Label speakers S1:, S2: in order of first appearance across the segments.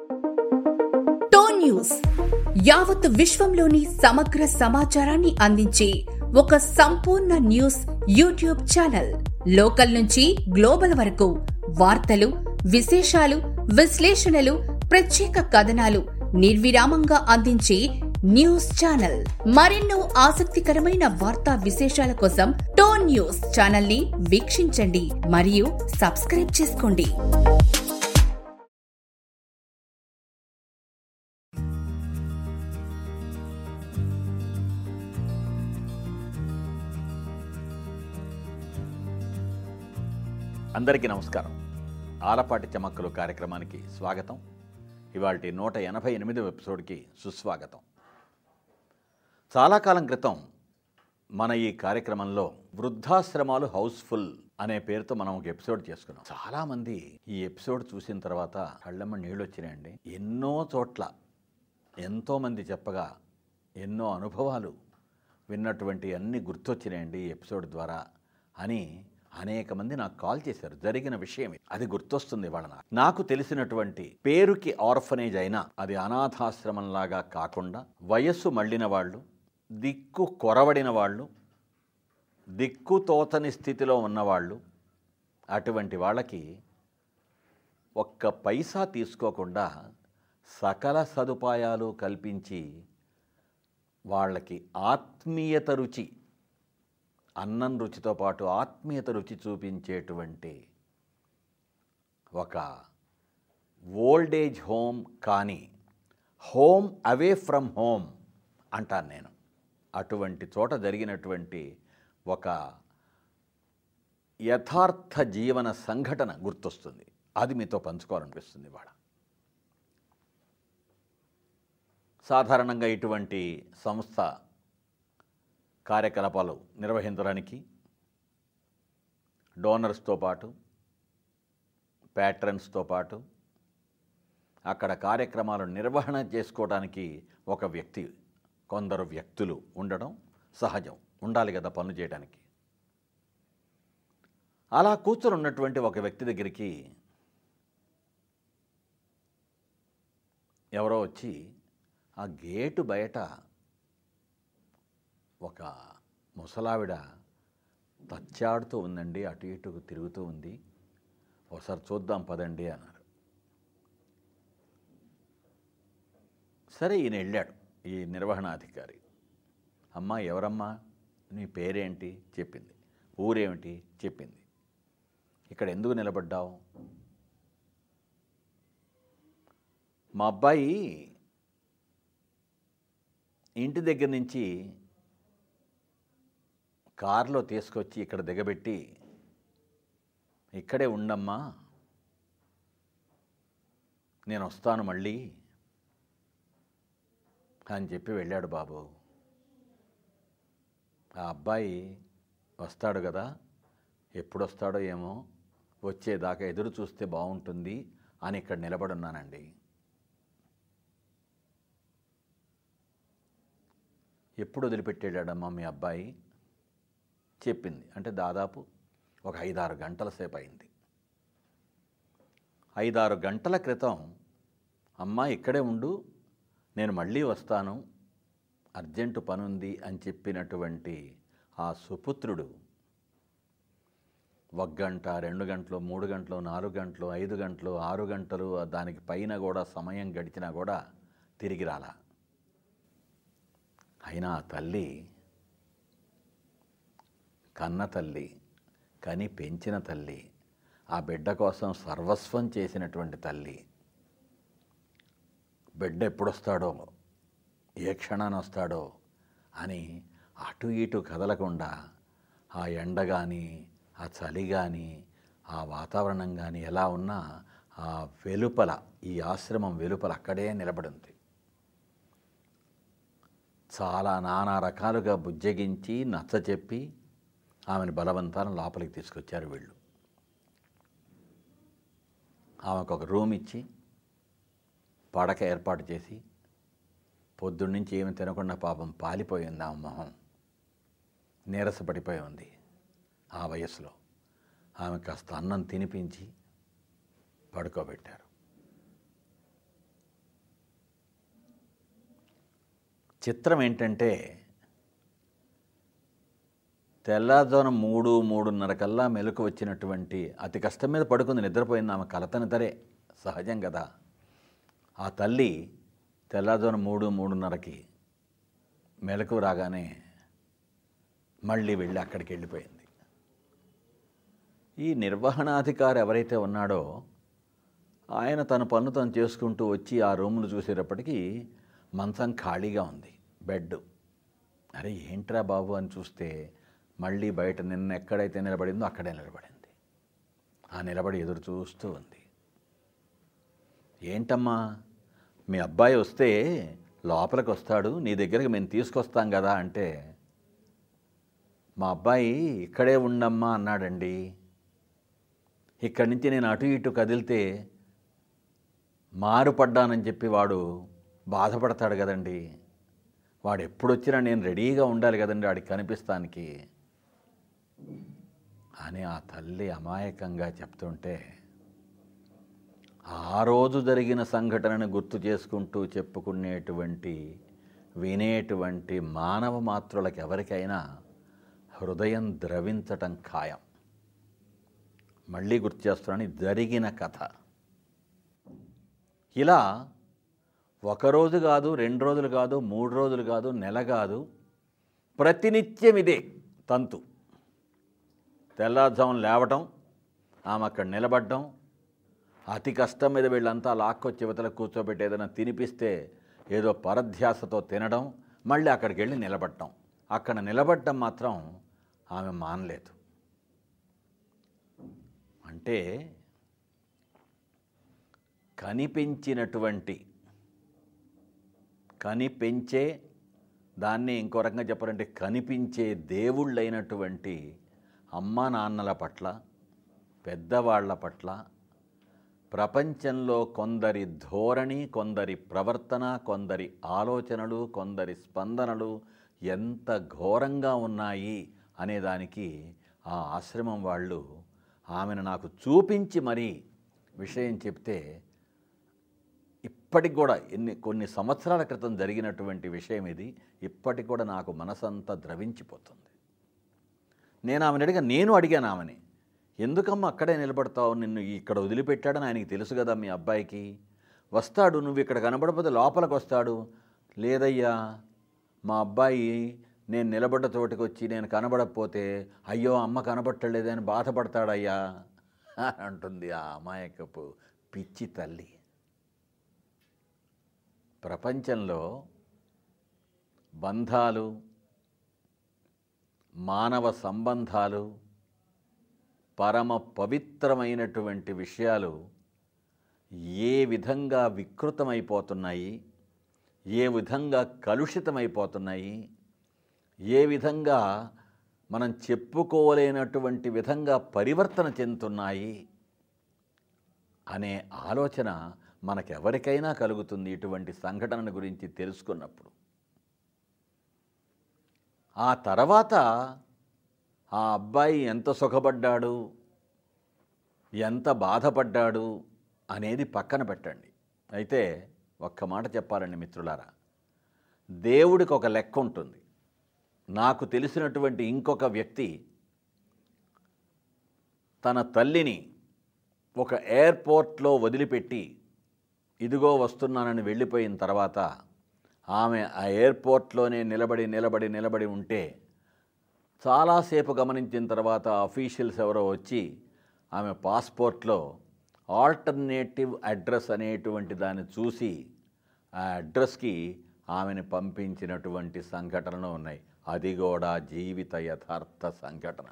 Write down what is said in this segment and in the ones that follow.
S1: Tone news యావత్ విశ్వంలోని సమగ్ర సమాచారాన్ని అందించే ఒక సంపూర్ణ న్యూస్ యూట్యూబ్ ఛానల్ లోకల్ నుంచి గ్లోబల్ వరకు వార్తలు విశేషాలు విశ్లేషణలు ప్రత్యేక కథనాలు నిర్విరామంగా అందించే న్యూస్ ఛానల్ మరెన్నో ఆసక్తికరమైన వార్తా విశేషాల కోసం టోన్ న్యూస్ ఛానల్ ని వీక్షించండి మరియు సబ్స్క్రైబ్ చేసుకోండి
S2: అందరికీ నమస్కారం ఆలపాటి చమక్కలు కార్యక్రమానికి స్వాగతం ఇవాళ నూట ఎనభై ఎనిమిదవ ఎపిసోడ్కి సుస్వాగతం చాలా కాలం క్రితం మన ఈ కార్యక్రమంలో వృద్ధాశ్రమాలు హౌస్ఫుల్ అనే పేరుతో మనం ఒక ఎపిసోడ్ చేసుకున్నాం చాలామంది ఈ ఎపిసోడ్ చూసిన తర్వాత కళ్ళమ్మ నీళ్ళు వచ్చినాయండి ఎన్నో చోట్ల ఎంతోమంది చెప్పగా ఎన్నో అనుభవాలు విన్నటువంటి అన్ని గుర్తొచ్చినాయండి ఈ ఎపిసోడ్ ద్వారా అని అనేక మంది నాకు కాల్ చేశారు జరిగిన విషయం ఇది. అది గుర్తొస్తుంది వాళ్ళ నాకు నాకు తెలిసినటువంటి పేరుకి ఆర్ఫనేజ్ అయినా అది అనాథాశ్రమంలాగా కాకుండా వయస్సు మళ్ళిన వాళ్ళు దిక్కు కొరవడిన వాళ్ళు దిక్కు తోచని స్థితిలో ఉన్నవాళ్ళు అటువంటి వాళ్ళకి ఒక్క పైసా తీసుకోకుండా సకల సదుపాయాలు కల్పించి వాళ్ళకి ఆత్మీయత రుచి అన్నం రుచితో పాటు ఆత్మీయత రుచి చూపించేటువంటి ఒక ఓల్డేజ్ హోమ్ కానీ హోమ్ అవే ఫ్రమ్ హోమ్ అంటాను నేను అటువంటి చోట జరిగినటువంటి ఒక యథార్థ జీవన సంఘటన గుర్తొస్తుంది అది మీతో పంచుకోవాలనిపిస్తుంది వాళ్ళ సాధారణంగా ఇటువంటి సంస్థ కార్యకలాపాలు నిర్వహించడానికి డోనర్స్తో పాటు ప్యాట్రన్స్తో పాటు అక్కడ కార్యక్రమాలు నిర్వహణ చేసుకోవడానికి ఒక వ్యక్తి కొందరు వ్యక్తులు ఉండడం సహజం ఉండాలి కదా పనులు చేయడానికి అలా కూర్చొని ఉన్నటువంటి ఒక వ్యక్తి దగ్గరికి ఎవరో వచ్చి ఆ గేటు బయట ఒక ముసలావిడ తచ్చాడుతూ ఉందండి అటు ఇటు తిరుగుతూ ఉంది ఒకసారి చూద్దాం పదండి అన్నారు సరే ఈయన వెళ్ళాడు ఈ నిర్వహణాధికారి అమ్మా ఎవరమ్మా నీ పేరేంటి చెప్పింది ఊరేమిటి చెప్పింది ఇక్కడ ఎందుకు నిలబడ్డావు మా అబ్బాయి ఇంటి దగ్గర నుంచి కారులో తీసుకొచ్చి ఇక్కడ దిగబెట్టి ఇక్కడే ఉండమ్మా నేను వస్తాను మళ్ళీ అని చెప్పి వెళ్ళాడు బాబు ఆ అబ్బాయి వస్తాడు కదా ఎప్పుడు వస్తాడో ఏమో వచ్చేదాకా ఎదురు చూస్తే బాగుంటుంది అని ఇక్కడ నిలబడున్నానండి ఎప్పుడు వదిలిపెట్టాడమ్మా మీ అబ్బాయి చెప్పింది అంటే దాదాపు ఒక ఐదారు గంటల సేపు అయింది ఐదారు గంటల క్రితం అమ్మ ఇక్కడే ఉండు నేను మళ్ళీ వస్తాను అర్జెంటు పనుంది అని చెప్పినటువంటి ఆ సుపుత్రుడు ఒక గంట రెండు గంటలు మూడు గంటలు నాలుగు గంటలు ఐదు గంటలు ఆరు గంటలు దానికి పైన కూడా సమయం గడిచినా కూడా తిరిగి రాలా అయినా ఆ తల్లి కన్న తల్లి కని పెంచిన తల్లి ఆ బిడ్డ కోసం సర్వస్వం చేసినటువంటి తల్లి బిడ్డ ఎప్పుడొస్తాడో ఏ క్షణాన వస్తాడో అని అటు ఇటు కదలకుండా ఆ ఎండ కానీ ఆ చలి కానీ ఆ వాతావరణం కానీ ఎలా ఉన్నా ఆ వెలుపల ఈ ఆశ్రమం వెలుపల అక్కడే నిలబడింది చాలా నానా రకాలుగా బుజ్జగించి నచ్చ చెప్పి ఆమెను బలవంతాన లోపలికి తీసుకొచ్చారు వీళ్ళు ఆమెకు ఒక రూమ్ ఇచ్చి పడక ఏర్పాటు చేసి పొద్దున్నుంచి ఏమి తినకుండా పాపం పాలిపోయింది ఆమె మొహం నీరసపడిపోయి ఉంది ఆ వయస్సులో ఆమె కాస్త అన్నం తినిపించి పడుకోబెట్టారు చిత్రం ఏంటంటే తెల్లారుజామున మూడు మూడున్నర కల్లా మెలకు వచ్చినటువంటి అతి కష్టం మీద పడుకుంది నిద్రపోయింది ఆమె కలతనితరే సహజం కదా ఆ తల్లి తెల్లారుజామున మూడు మూడున్నరకి మెలకు రాగానే మళ్ళీ వెళ్ళి అక్కడికి వెళ్ళిపోయింది ఈ నిర్వహణాధికారి ఎవరైతే ఉన్నాడో ఆయన తన పనులు తను చేసుకుంటూ వచ్చి ఆ రూములు చూసేటప్పటికి మంచం ఖాళీగా ఉంది బెడ్ అరే ఏంట్రా బాబు అని చూస్తే మళ్ళీ బయట నిన్న ఎక్కడైతే నిలబడిందో అక్కడే నిలబడింది ఆ నిలబడి ఎదురు చూస్తూ ఉంది ఏంటమ్మా మీ అబ్బాయి వస్తే లోపలికి వస్తాడు నీ దగ్గరికి మేము తీసుకొస్తాం కదా అంటే మా అబ్బాయి ఇక్కడే ఉండమ్మా అన్నాడండి ఇక్కడి నుంచి నేను అటు ఇటు కదిలితే మారుపడ్డానని చెప్పి వాడు బాధపడతాడు కదండి వాడు ఎప్పుడొచ్చినా నేను రెడీగా ఉండాలి కదండి వాడికి కనిపిస్తానికి అని ఆ తల్లి అమాయకంగా చెప్తుంటే ఆ రోజు జరిగిన సంఘటనను గుర్తు చేసుకుంటూ చెప్పుకునేటువంటి వినేటువంటి మానవ మాత్రులకు ఎవరికైనా హృదయం ద్రవించటం ఖాయం మళ్ళీ గుర్తు చేస్తున్నాను ఇది జరిగిన కథ ఇలా ఒకరోజు కాదు రెండు రోజులు కాదు మూడు రోజులు కాదు నెల కాదు ప్రతినిత్యం ఇదే తంతు తెల్లారుజామున లేవటం ఆమె అక్కడ నిలబడడం అతి కష్టం మీద వీళ్ళంతా లాక్కొచ్చి యువతల కూర్చోబెట్టి ఏదైనా తినిపిస్తే ఏదో పరధ్యాసతో తినడం మళ్ళీ అక్కడికి వెళ్ళి నిలబడటం అక్కడ నిలబడటం మాత్రం ఆమె మానలేదు అంటే కనిపించినటువంటి కనిపించే దాన్ని ఇంకో రకంగా చెప్పాలంటే కనిపించే దేవుళ్ళైనటువంటి అమ్మా నాన్నల పట్ల పెద్దవాళ్ల పట్ల ప్రపంచంలో కొందరి ధోరణి కొందరి ప్రవర్తన కొందరి ఆలోచనలు కొందరి స్పందనలు ఎంత ఘోరంగా ఉన్నాయి అనేదానికి ఆ ఆశ్రమం వాళ్ళు ఆమెను నాకు చూపించి మరీ విషయం చెప్తే ఇప్పటికి కూడా ఎన్ని కొన్ని సంవత్సరాల క్రితం జరిగినటువంటి విషయం ఇది ఇప్పటికి కూడా నాకు మనసంతా ద్రవించిపోతుంది నేను ఆమెను అడిగా నేను అడిగాను ఆమెని ఎందుకమ్మా అక్కడే నిలబడతావు నిన్ను ఇక్కడ వదిలిపెట్టాడని ఆయనకి తెలుసు కదా మీ అబ్బాయికి వస్తాడు నువ్వు ఇక్కడ కనబడకపోతే లోపలికి వస్తాడు లేదయ్యా మా అబ్బాయి నేను నిలబడ్డ చోటికి వచ్చి నేను కనబడకపోతే అయ్యో అమ్మ కనబట్టలేదని బాధపడతాడయ్యా అని అంటుంది ఆ అమాయకపు పిచ్చి తల్లి ప్రపంచంలో బంధాలు మానవ సంబంధాలు పరమ పవిత్రమైనటువంటి విషయాలు ఏ విధంగా వికృతమైపోతున్నాయి ఏ విధంగా కలుషితమైపోతున్నాయి ఏ విధంగా మనం చెప్పుకోలేనటువంటి విధంగా పరివర్తన చెందుతున్నాయి అనే ఆలోచన మనకెవరికైనా కలుగుతుంది ఇటువంటి సంఘటన గురించి తెలుసుకున్నప్పుడు ఆ తర్వాత ఆ అబ్బాయి ఎంత సుఖపడ్డాడు ఎంత బాధపడ్డాడు అనేది పక్కన పెట్టండి అయితే ఒక్క మాట చెప్పాలండి మిత్రులారా దేవుడికి ఒక లెక్క ఉంటుంది నాకు తెలిసినటువంటి ఇంకొక వ్యక్తి తన తల్లిని ఒక ఎయిర్పోర్ట్లో వదిలిపెట్టి ఇదిగో వస్తున్నానని వెళ్ళిపోయిన తర్వాత ఆమె ఆ ఎయిర్పోర్ట్లోనే నిలబడి నిలబడి నిలబడి ఉంటే చాలాసేపు గమనించిన తర్వాత అఫీషియల్స్ ఎవరో వచ్చి ఆమె పాస్పోర్ట్లో ఆల్టర్నేటివ్ అడ్రస్ అనేటువంటి దాన్ని చూసి ఆ అడ్రస్కి ఆమెను పంపించినటువంటి సంఘటనలు ఉన్నాయి అది కూడా జీవిత యథార్థ సంఘటన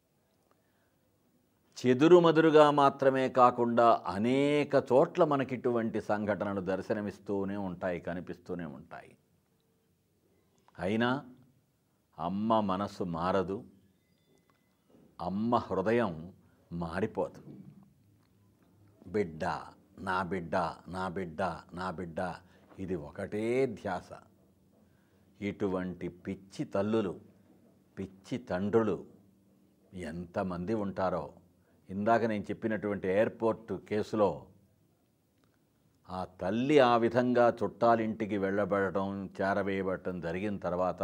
S2: చెదురుమదురుగా మాత్రమే కాకుండా అనేక చోట్ల మనకిటువంటి సంఘటనలు దర్శనమిస్తూనే ఉంటాయి కనిపిస్తూనే ఉంటాయి అయినా అమ్మ మనసు మారదు అమ్మ హృదయం మారిపోదు బిడ్డ నా బిడ్డ నా బిడ్డ నా బిడ్డ ఇది ఒకటే ధ్యాస ఇటువంటి పిచ్చి తల్లులు పిచ్చి తండ్రులు ఎంతమంది ఉంటారో ఇందాక నేను చెప్పినటువంటి ఎయిర్పోర్ట్ కేసులో ఆ తల్లి ఆ విధంగా చుట్టాలింటికి వెళ్ళబడటం చేరవేయబడటం జరిగిన తర్వాత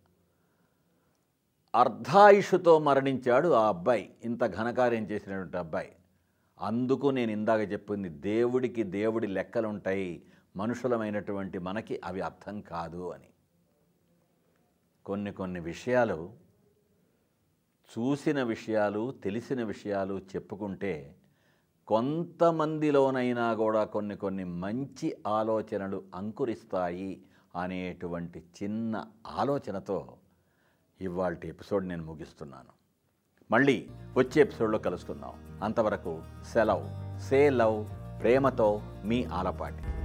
S2: అర్ధాయుషుతో మరణించాడు ఆ అబ్బాయి ఇంత ఘనకార్యం చేసినటువంటి అబ్బాయి అందుకు నేను ఇందాక చెప్పింది దేవుడికి దేవుడి లెక్కలుంటాయి మనుషులమైనటువంటి మనకి అవి అర్థం కాదు అని కొన్ని కొన్ని విషయాలు చూసిన విషయాలు తెలిసిన విషయాలు చెప్పుకుంటే కొంతమందిలోనైనా కూడా కొన్ని కొన్ని మంచి ఆలోచనలు అంకురిస్తాయి అనేటువంటి చిన్న ఆలోచనతో ఇవాళ ఎపిసోడ్ నేను ముగిస్తున్నాను మళ్ళీ వచ్చే ఎపిసోడ్లో కలుసుకుందాం అంతవరకు సెలవ్ సే లవ్ ప్రేమతో మీ ఆలపాటి